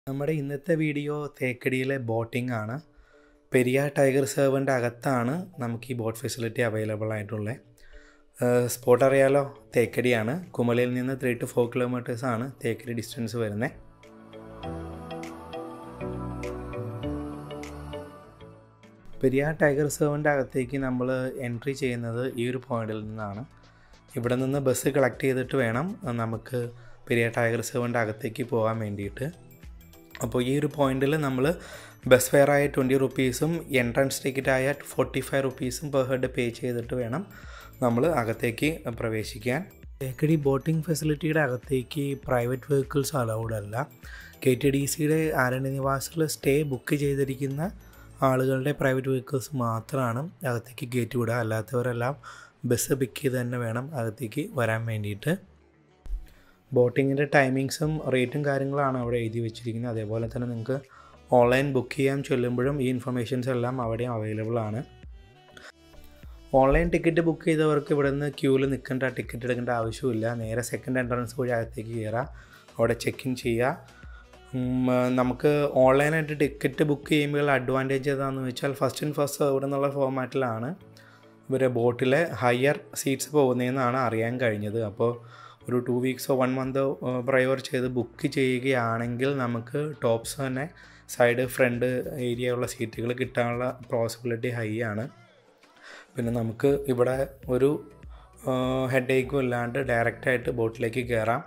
നമ്മുടെ ഇന്നത്തെ video തേക്കടിയിലെ boating ആണ് പെരിയാർ ടൈഗർ റിസർവിൻ്റെ അകത്താണ് നമുക്ക് ഈ ബോട്ട് ഫെസിലിറ്റി അവൈലബിൾ ആയിട്ടുള്ളത് സ്പോട്ട് അറിയാലോ തേക്കടിയാണ് കുമളിയിൽ നിന്ന് ത്രീ ടു ഫോർ കിലോമീറ്റേഴ്സ് ആണ് തേക്കടി ഡിസ്റ്റൻസ് വരുന്നത് പെരിയാർ ടൈഗർ റിസർവിൻ്റെ അകത്തേക്ക് നമ്മൾ എൻട്രി ചെയ്യുന്നത് ഈ ഒരു പോയിന്റിൽ നിന്നാണ് ഇവിടെ നിന്ന് ബസ് കളക്ട് ചെയ്തിട്ട് വേണം നമുക്ക് പെരിയാർ ടൈഗർ റിസർവിൻ്റെ അകത്തേക്ക് പോകാൻ വേണ്ടിയിട്ട് അപ്പോൾ ഈ ഒരു പോയിന്റിൽ നമ്മൾ ബസ് ഫെയർ ആയ ട്വൻറ്റി റുപ്പീസും എൻട്രൻസ് ടിക്കറ്റായ ഫോർട്ടി ഫൈവ് റുപ്പീസും പെർ ഹെഡ് പേ ചെയ്തിട്ട് വേണം നമ്മൾ അകത്തേക്ക് പ്രവേശിക്കാൻ തേക്കടി ബോട്ടിംഗ് ഫെസിലിറ്റിയുടെ അകത്തേക്ക് പ്രൈവറ്റ് വെഹിക്കിൾസ് അലൗഡ് അല്ല കെ ടി ഡി സിയുടെ ആരണ്യനിവാസിൽ സ്റ്റേ ബുക്ക് ചെയ്തിരിക്കുന്ന ആളുകളുടെ പ്രൈവറ്റ് വെഹിക്കിൾസ് മാത്രമാണ് അകത്തേക്ക് കയറ്റി വിടുക അല്ലാത്തവരെല്ലാം ബസ് പിക്ക് ചെയ്ത് തന്നെ വേണം അകത്തേക്ക് വരാൻ വേണ്ടിയിട്ട് ബോട്ടിങ്ങിൻ്റെ ടൈമിങ്സും റേറ്റും കാര്യങ്ങളാണ് അവിടെ എഴുതി വെച്ചിരിക്കുന്നത് അതേപോലെ തന്നെ നിങ്ങൾക്ക് ഓൺലൈൻ ബുക്ക് ചെയ്യാൻ ചൊല്ലുമ്പോഴും ഈ ഇൻഫർമേഷൻസ് എല്ലാം അവിടെ അവൈലബിൾ ആണ് ഓൺലൈൻ ടിക്കറ്റ് ബുക്ക് ചെയ്തവർക്ക് ഇവിടെ നിന്ന് ക്യൂവിൽ നിൽക്കേണ്ട ടിക്കറ്റ് എടുക്കേണ്ട ആവശ്യമില്ല നേരെ സെക്കൻഡ് എൻട്രൻസ് വഴി അകത്തേക്ക് കയറാം അവിടെ ചെക്ക് ഇൻ ചെയ്യുക നമുക്ക് ഓൺലൈനായിട്ട് ടിക്കറ്റ് ബുക്ക് ചെയ്യുമ്പോൾ അഡ്വാൻറ്റേജ് ഏതാണെന്ന് വെച്ചാൽ ഫസ്റ്റ് ആൻഡ് ഫസ്റ്റ് ഇവിടെ നിന്നുള്ള ഫോമാറ്റിലാണ് ഇവരെ ബോട്ടിലെ ഹയർ സീറ്റ്സ് പോകുന്നതെന്നാണ് അറിയാൻ കഴിഞ്ഞത് അപ്പോൾ ഒരു ടു വീക്സോ വൺ മന്തോ പ്രയോർ ചെയ്ത് ബുക്ക് ചെയ്യുകയാണെങ്കിൽ നമുക്ക് ടോപ്സ് തന്നെ സൈഡ് ഫ്രണ്ട് ഏരിയ ഉള്ള സീറ്റുകൾ കിട്ടാനുള്ള പോസിബിലിറ്റി ഹൈ ആണ് പിന്നെ നമുക്ക് ഇവിടെ ഒരു ഹെഡ് ഏക്കും ഇല്ലാണ്ട് ഡയറക്റ്റായിട്ട് ബോട്ടിലേക്ക് കയറാം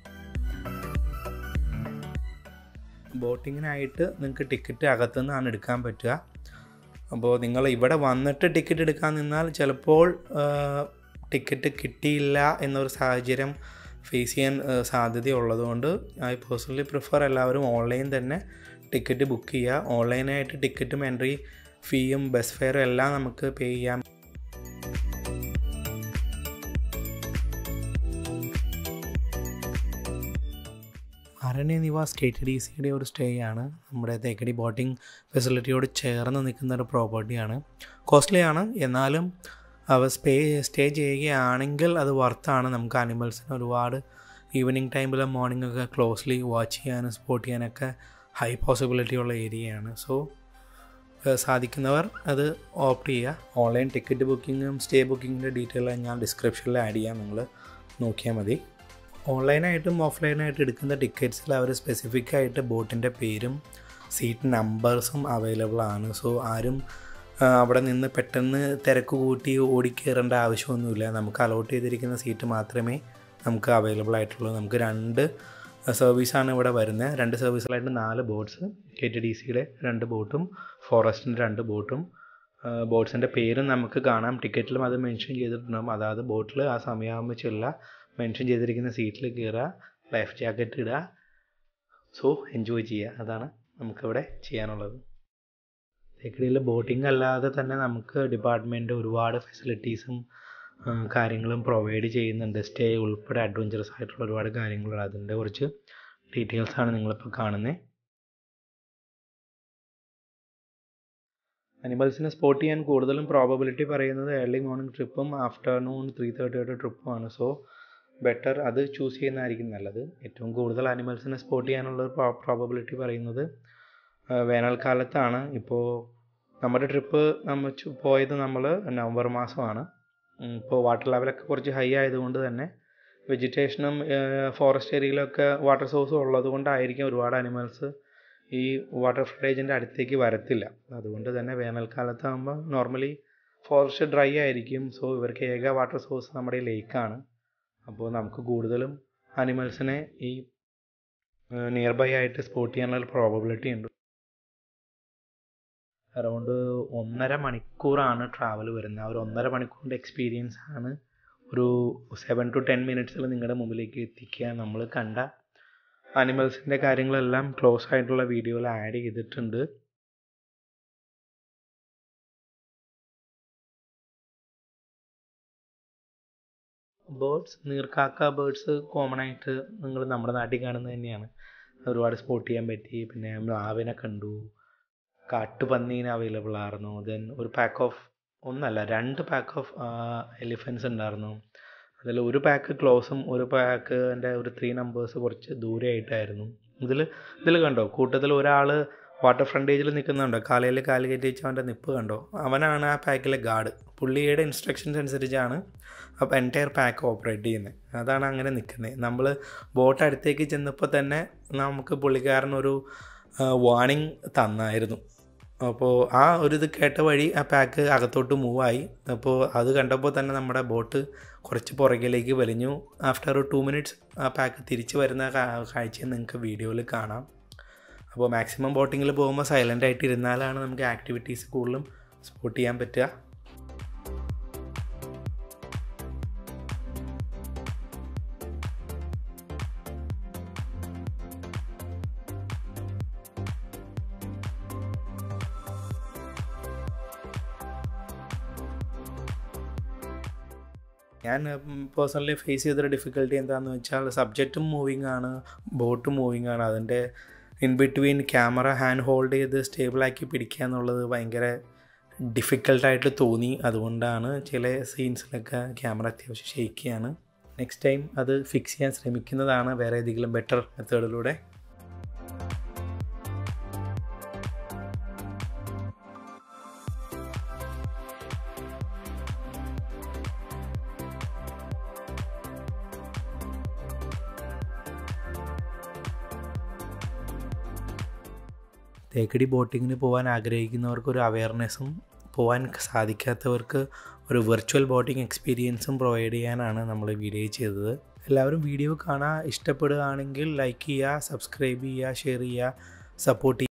ബോട്ടിങ്ങിനായിട്ട് നിങ്ങൾക്ക് ടിക്കറ്റ് അകത്തുനിന്നാണ് എടുക്കാൻ പറ്റുക അപ്പോൾ നിങ്ങൾ ഇവിടെ വന്നിട്ട് ടിക്കറ്റ് എടുക്കാൻ നിന്നാൽ ചിലപ്പോൾ ടിക്കറ്റ് കിട്ടിയില്ല എന്നൊരു സാഹചര്യം ഫേസ് ചെയ്യാൻ സാധ്യതയുള്ളതുകൊണ്ട് ഐ പേഴ്സണലി പ്രിഫർ എല്ലാവരും ഓൺലൈൻ തന്നെ ടിക്കറ്റ് ബുക്ക് ചെയ്യുക ഓൺലൈനായിട്ട് ടിക്കറ്റും എൻട്രി ഫീയും ബസ് ഫെയറും എല്ലാം നമുക്ക് പേ ചെയ്യാം Aranya Nivas K T D സിയുടെ ഒരു സ്റ്റേ ആണ് നമ്മുടെ തേക്കടി ബോട്ടിംഗ് ഫെസിലിറ്റിയോട് ചേർന്ന് നിൽക്കുന്ന ഒരു പ്രോപ്പർട്ടിയാണ് കോസ്റ്റ്ലി ആണ് എന്നാലും അവ സ്പേ സ്റ്റേ ചെയ്യുകയാണെങ്കിൽ അത് വർത്താണ് നമുക്ക് അനിമൽസിന് ഒരുപാട് ഈവനിങ് ടൈമിലും മോർണിംഗ് ഒക്കെ ക്ലോസ്ലി വാച്ച് ചെയ്യാനും സ്പോട്ട് ചെയ്യാനൊക്കെ ഹൈ പോസിബിലിറ്റി ഉള്ള ഏരിയയാണ് സോ സാധിക്കുന്നവർ അത് ഓപ്റ്റ് ചെയ്യുക ഓൺലൈൻ ടിക്കറ്റ് ബുക്കിങ്ങും സ്റ്റേ ബുക്കിങ്ങിൻ്റെ ഡീറ്റെയിൽ ഞാൻ ഡിസ്ക്രിപ്ഷനിൽ ആഡ് ചെയ്യാം നിങ്ങൾ നോക്കിയാൽ മതി ഓൺലൈനായിട്ടും ഓഫ്ലൈനായിട്ട് എടുക്കുന്ന ടിക്കറ്റ്സിൽ അവർ സ്പെസിഫിക് ആയിട്ട് ബോട്ടിൻ്റെ പേരും സീറ്റ് നമ്പേഴ്സും അവൈലബിൾ ആണ് സോ ആരും അവിടെ നിന്ന് പെട്ടെന്ന് തിരക്ക് കൂട്ടി ഓടിക്കയറേണ്ട ആവശ്യമൊന്നുമില്ല നമുക്ക് അലോട്ട് ചെയ്തിരിക്കുന്ന സീറ്റ് മാത്രമേ നമുക്ക് അവൈലബിൾ ആയിട്ടുള്ളൂ നമുക്ക് രണ്ട് സർവീസാണ് ഇവിടെ വരുന്നത് രണ്ട് സർവീസിലായിട്ട് നാല് ബോട്ട്സ് കെ ടി ഡി സിയുടെ രണ്ട് ബോട്ടും ഫോറസ്റ്റിൻ്റെ രണ്ട് ബോട്ടും ബോട്ട്സിൻ്റെ പേരും നമുക്ക് കാണാം ടിക്കറ്റിലും അത് മെൻഷൻ ചെയ്തിട്ടുണ്ടാകും അതായത് ബോട്ടിൽ ആ സമയമാകുമ്പോൾ ചെല്ലുക മെൻഷൻ ചെയ്തിരിക്കുന്ന സീറ്റിൽ കയറുക ലൈഫ് ജാക്കറ്റ് ഇടുക സോ എൻജോയ് ചെയ്യുക അതാണ് നമുക്കിവിടെ ചെയ്യാനുള്ളത് തേക്കടിയിൽ ബോട്ടിംഗ് അല്ലാതെ തന്നെ നമുക്ക് ഡിപ്പാർട്ട്മെൻറ്റ് ഒരുപാട് ഫെസിലിറ്റീസും കാര്യങ്ങളും പ്രൊവൈഡ് ചെയ്യുന്നുണ്ട് സ്റ്റേ ഉൾപ്പെടെ അഡ്വഞ്ചറസ് ആയിട്ടുള്ള ഒരുപാട് കാര്യങ്ങളുണ്ട് അതിൻ്റെ കുറച്ച് ഡീറ്റെയിൽസാണ് നിങ്ങളിപ്പോൾ കാണുന്നത് അനിമൽസിനെ സ്പോട്ട് ചെയ്യാൻ കൂടുതലും പ്രോബബിലിറ്റി പറയുന്നത് ഏർലി മോർണിംഗ് ട്രിപ്പും ആഫ്റ്റർനൂൺ ത്രീ തേർട്ടിയുടെ ട്രിപ്പുമാണ് സോ ബെറ്റർ അത് ചൂസ് ചെയ്യുന്നതായിരിക്കും നല്ലത് ഏറ്റവും കൂടുതൽ അനിമൽസിനെ സ്പോട്ട് ചെയ്യാനുള്ള പ്രോബബിലിറ്റി പറയുന്നത് വേനൽക്കാലത്താണ് ഇപ്പോൾ നമ്മുടെ ട്രിപ്പ് നമ്മൾ പോയത് നമ്മൾ നവംബർ മാസമാണ് ഇപ്പോൾ വാട്ടർ ലെവലൊക്കെ കുറച്ച് ഹൈ ആയതുകൊണ്ട് തന്നെ വെജിറ്റേഷനും ഫോറസ്റ്റ് ഏരിയയിലൊക്കെ വാട്ടർ സോഴ്സും ഉള്ളത് കൊണ്ടായിരിക്കും ഒരുപാട് അനിമൽസ് ഈ വാട്ടർ ഫ്ലഡേജിൻ്റെ അടുത്തേക്ക് വരത്തില്ല അതുകൊണ്ട് തന്നെ വേനൽക്കാലത്താകുമ്പോൾ നോർമലി ഫോറസ്റ്റ് ഡ്രൈ ആയിരിക്കും സോ ഇവർക്ക് ഏക വാട്ടർ സോഴ്സ് നമ്മുടെ ലേക്കാണ് അപ്പോൾ നമുക്ക് കൂടുതലും അനിമൽസിനെ ഈ നിയർ ബൈ ആയിട്ട് സ്പോട്ട് ചെയ്യാനുള്ള പ്രോബബിലിറ്റി ഉണ്ട് അറൗണ്ട് ഒന്നര മണിക്കൂറാണ് ട്രാവൽ വരുന്നത് ആ ഒരു ഒന്നര മണിക്കൂറിൻ്റെ എക്സ്പീരിയൻസ് ആണ് ഒരു സെവൻ ടു ടെൻ മിനിറ്റ്സിൽ നിങ്ങളുടെ മുമ്പിലേക്ക് എത്തിക്കുക നമ്മൾ കണ്ട അനിമൽസിൻ്റെ കാര്യങ്ങളെല്ലാം ക്ലോസ് ആയിട്ടുള്ള വീഡിയോയിൽ ആഡ് ചെയ്തിട്ടുണ്ട് ബേർഡ്സ് നീർക്കാക്ക ബേർഡ്സ് കോമൺ ആയിട്ട് നിങ്ങൾ നമ്മുടെ നാട്ടിൽ കാണുന്നത് തന്നെയാണ് ഒരുപാട് സ്പോട്ട് ചെയ്യാൻ പറ്റി പിന്നെ മ്ലാവിനെ കണ്ടു കാട്ടുപന്നീനെ അവൈലബിൾ ആയിരുന്നു ദെൻ ഒരു പാക്ക് ഓഫ് ഒന്നല്ല രണ്ട് പാക്ക് ഓഫ് എലിഫൻസ് ഉണ്ടായിരുന്നു അതിൽ ഒരു പാക്ക് ക്ലോസും ഒരു പാക്കിൻ്റെ ഒരു ത്രീ നമ്പേഴ്സ് കുറച്ച് ദൂരെ ആയിട്ടായിരുന്നു ഇതിൽ ഇതിൽ കണ്ടോ കൂട്ടത്തിൽ ഒരാൾ വാട്ടർ ഫ്രണ്ടേജിൽ നിൽക്കുന്നുണ്ടോ കാലയിൽ കാല് കയറ്റി വെച്ച് അവൻ്റെ നിപ്പ് കണ്ടോ അവനാണ് ആ പാക്കിലെ ഗാർഡ് പുള്ളിയുടെ ഇൻസ്ട്രക്ഷൻസ് അനുസരിച്ചാണ് അപ്പോൾ എൻറ്റയർ പാക്ക് ഓപ്പറേറ്റ് ചെയ്യുന്നത് അതാണ് അങ്ങനെ നിൽക്കുന്നത് നമ്മൾ ബോട്ട് അടുത്തേക്ക് ചെന്നപ്പോൾ തന്നെ നമുക്ക് പുള്ളിക്കാരൻ ഒരു വാർണിംഗ് തന്നായിരുന്നു അപ്പോൾ ആ ഒരു ഇത് കേട്ട വഴി ആ പാക്ക് അകത്തോട്ട് മൂവായി അപ്പോൾ അത് കണ്ടപ്പോൾ തന്നെ നമ്മുടെ ബോട്ട് കുറച്ച് പുറകിലേക്ക് വലിഞ്ഞു ആഫ്റ്റർ ഒരു ടു മിനിറ്റ്സ് ആ പാക്ക് തിരിച്ച് വരുന്ന കാഴ്ച നിങ്ങൾക്ക് വീഡിയോയിൽ കാണാം അപ്പോൾ മാക്സിമം ബോട്ടിങ്ങിൽ പോകുമ്പോൾ സൈലൻ്റ് ആയിട്ട് ഇരുന്നാലാണ് നമുക്ക് ആക്ടിവിറ്റീസ് കൂടുതലും സ്പോട്ട് ചെയ്യാൻ പറ്റുക ഞാൻ പേഴ്സണലി ഫേസ് ചെയ്തൊരു ഡിഫിക്കൽട്ടി എന്താണെന്ന് വെച്ചാൽ സബ്ജക്റ്റും മൂവിങ് ആണ് ബോട്ട് മൂവിങ് ആണ് അതിൻ്റെ in between camera hand hold ചെയ്ത് സ്റ്റേബിളാക്കി പിടിക്കുക എന്നുള്ളത് ഭയങ്കര ഡിഫിക്കൽട്ടായിട്ട് തോന്നി അതുകൊണ്ടാണ് ചില സീൻസിലൊക്കെ ക്യാമറ അത്യാവശ്യം ഷെയ്ക്കുകയാണ് നെക്സ്റ്റ് ടൈം അത് ഫിക്സ് ചെയ്യാൻ ശ്രമിക്കുന്നതാണ് വേറെ ഏതെങ്കിലും ബെറ്റർ മെത്തേഡിലൂടെ തേക്കടി ബോട്ടിങ്ങിന് പോകാൻ ആഗ്രഹിക്കുന്നവർക്ക് ഒരു അവയർനെസ്സും പോകാൻ സാധിക്കാത്തവർക്ക് ഒരു വെർച്വൽ ബോട്ടിംഗ് എക്സ്പീരിയൻസും പ്രൊവൈഡ് ചെയ്യാനാണ് നമ്മൾ വീഡിയോ ചെയ്തത് എല്ലാവരും വീഡിയോ കാണാൻ ഇഷ്ടപ്പെടുകയാണെങ്കിൽ ലൈക്ക് ചെയ്യുക സബ്സ്ക്രൈബ് ചെയ്യുക ഷെയർ ചെയ്യുക സപ്പോർട്ട്